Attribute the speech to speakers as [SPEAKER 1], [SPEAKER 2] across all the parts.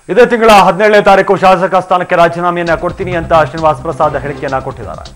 [SPEAKER 1] ಇದೇ ತಿಂಗಳ ಹದಿನೇಳನೇ ತಾರೀಕು ಶಾಸಕ ಸ್ಥಾನಕ್ಕೆ ರಾಜೀನಾಮೆಯನ್ನ ಕೊಡ್ತೀನಿ ಅಂತ ಶ್ರೀನಿವಾಸ್ ಪ್ರಸಾದ್ ಹೇಳಿಕೆಯನ್ನ ಕೊಟ್ಟಿದ್ದಾರೆ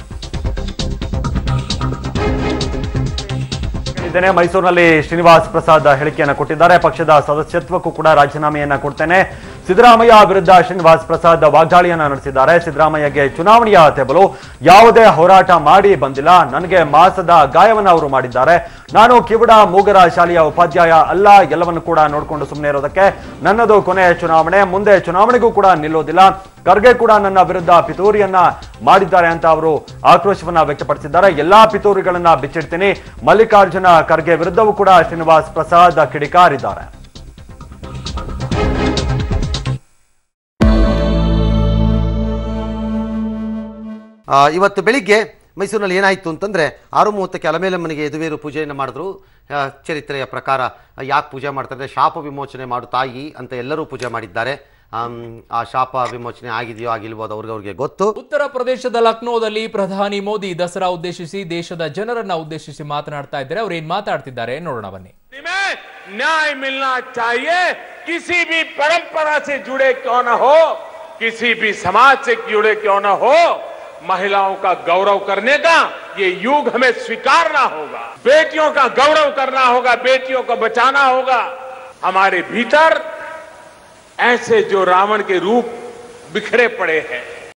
[SPEAKER 1] ಇದ್ದೇನೆ ಮೈಸೂರಿನಲ್ಲಿ ಶ್ರೀನಿವಾಸ್ ಪ್ರಸಾದ್ ಹೇಳಿಕೆಯನ್ನ ಕೊಟ್ಟಿದ್ದಾರೆ ಪಕ್ಷದ ಸದಸ್ಯತ್ವಕ್ಕೂ ಕೂಡ ರಾಜೀನಾಮೆಯನ್ನ ಕೊಡ್ತೇನೆ ಸಿದ್ದರಾಮಯ್ಯ ವಿರುದ್ಧ ಶ್ರೀನಿವಾಸ್ ಪ್ರಸಾದ್ ವಾಗ್ದಾಳಿಯನ್ನ ನಡೆಸಿದ್ದಾರೆ ಸಿದ್ದರಾಮಯ್ಯಗೆ ಚುನಾವಣೆಯ ತೆಬಲು ಯಾವುದೇ ಹೋರಾಟ ಮಾಡಿ ಬಂದಿಲ್ಲ ನನಗೆ ಮಾಸದ ಗಾಯವನ್ನ ಅವರು ಮಾಡಿದ್ದಾರೆ ನಾನು ಕಿವುಡ ಮೂಗರ ಶಾಲೆಯ ಉಪಾಧ್ಯಾಯ ಅಲ್ಲ ಎಲ್ಲವನ್ನು ಕೂಡ ನೋಡಿಕೊಂಡು ಸುಮ್ಮನೆ ಇರೋದಕ್ಕೆ ನನ್ನದು ಕೊನೆಯ ಚುನಾವಣೆ ಮುಂದೆ ಚುನಾವಣೆಗೂ ಕೂಡ ನಿಲ್ಲೋದಿಲ್ಲ ಖರ್ಗೆ ಕೂಡ ನನ್ನ ವಿರುದ್ಧ ಪಿತೂರಿಯನ್ನ ಮಾಡಿದ್ದಾರೆ ಅಂತ ಅವರು ಆಕ್ರೋಶವನ್ನ ವ್ಯಕ್ತಪಡಿಸಿದ್ದಾರೆ ಎಲ್ಲಾ ಪಿತೂರಿಗಳನ್ನ ಬಿಚ್ಚಿಡ್ತೀನಿ ಮಲ್ಲಿಕಾರ್ಜುನ ಖರ್ಗೆ ವಿರುದ್ಧವೂ ಕೂಡ ಶ್ರೀನಿವಾಸ್ ಪ್ರಸಾದ್ ಕಿಡಿಕಾರಿದ್ದಾರೆ
[SPEAKER 2] ಆ, ಇವತ್ತು ಬೆಳಿಗ್ಗೆ ಮೈಸೂರಿನಲ್ಲಿ ಏನಾಯಿತು ಅಂತಂದರೆ ಆರು ಮೂವತ್ತಕ್ಕೆ ಅಲಮೇಲಮ್ಮನಿಗೆ ಯದುವೀರು ಪೂಜೆಯನ್ನು ಮಾಡಿದ್ರು ಆ, ಚರಿತ್ರೆಯ ಪ್ರಕಾರ ಯಾಕೆ ಪೂಜೆ ಮಾಡ್ತಾರೆ ಶಾಪ ವಿಮೋಚನೆ ಮಾಡು ತಾಯಿ ಅಂತ ಎಲ್ಲರೂ ಪೂಜೆ ಮಾಡಿದ್ದಾರೆ ಆಮ್, ಆ ಶಾಪ ವಿಮೋಚನೆ ಆಗಿದೆಯೋ ಆಗಿಲ್ವೋ ಅದು ಅವ್ರಿಗೆ ಅವ್ರಿಗೆ ಗೊತ್ತು
[SPEAKER 3] ಉತ್ತರ ಪ್ರದೇಶದ ಲಕ್ನೋದಲ್ಲಿ ಪ್ರಧಾನಿ ಮೋದಿ ದಸರಾ ಉದ್ದೇಶಿಸಿ ದೇಶದ ಜನರನ್ನ ಉದ್ದೇಶಿಸಿ ಮಾತನಾಡ್ತಾ ಇದ್ದಾರೆ ಅವ್ರು ಏನ್ ಮಾತಾಡ್ತಿದ್ದಾರೆ ನೋಡೋಣ ಬನ್ನಿ
[SPEAKER 4] में न्याय मिलना चाहिए किसी भी परंपरा से जुड़े क्यों न हो किसी भी समाज से जुड़े क्यों न हो महिलाओं का गौरव करने का ये युग हमें स्वीकारना होगा बेटियों का गौरव करना होगा बेटियों को बचाना होगा हमारे भीतर ऐसे जो रावण के रूप बिखरे पड़े हैं